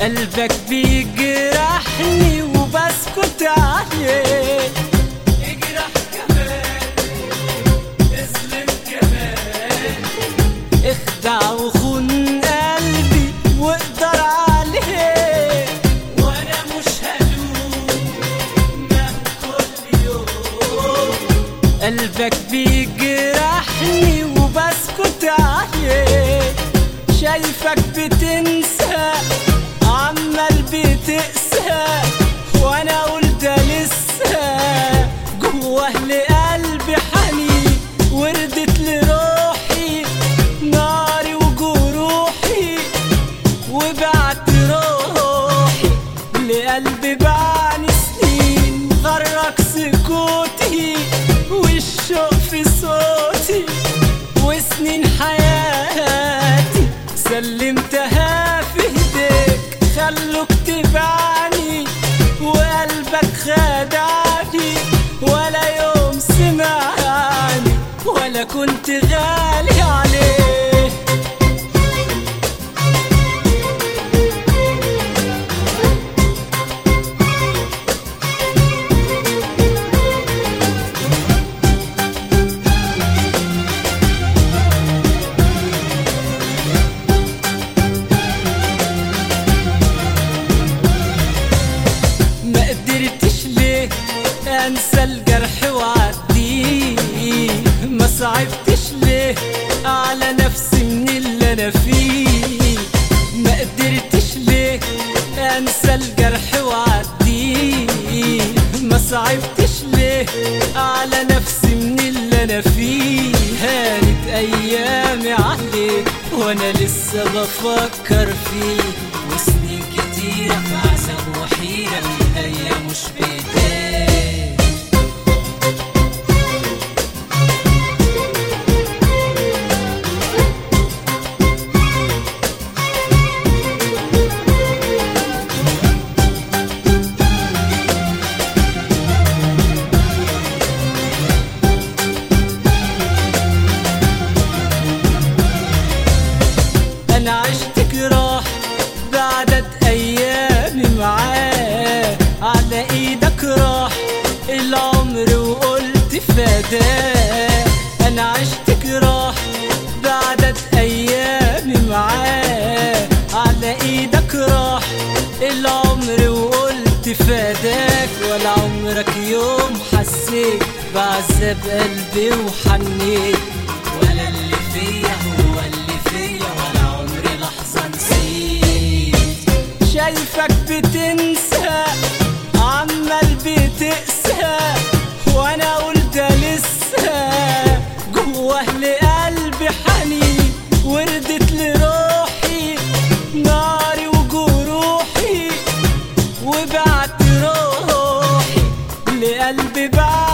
قلبك بيجرحني وبسكت عليه اجرح كمان اظلم كمان اخدع وخون قلبي واقدر عليه وانا مش هلوم مهما كل يوم قلبك بيجرحني وبسكت عليه شايفك بتنسى عمال بتقسى وانا اقول ده لسه جوه لقلبي حنين وردت لروحي ناري وجروحي وبعت روحي لقلبي بعاني سنين غرك سكوتي والشوق في صوتي وسنين حياتي سلمتها في ايديك خلوك تبعني وقلبك خدعني ولا يوم سمعني ولا كنت غالي عليه ما قدرتش ليه انسى الجرح واعديه ما صعبتش ليه على نفسي من اللي انا فيه ما قدرتش ليه انسى الجرح واعديه ما صعبتش ليه على نفسي من اللي انا فيه هانت ايامي عليك وانا لسه بفكر فيه وسنين كتيرة في عذاب وحيرة هي مش بإيديك انا عشت جراح بعدد ايامي معاه على ايدك راح العمر وقلت فداه انا عشت جراح بعدد ايامي معاه على ايدك راح العمر وقلت فداك ولا عمرك يوم حسيت بعذاب قلبي وحنيت ولا اللي فيا هو اللي فيا ولا عمري لحظة نسيت شايفك بتنسى عمال بتقسى وانا اقول ده لسه جوه لقلبي حنين وردت لروحي ناري وجروحي وبعت روحي لقلبي بعد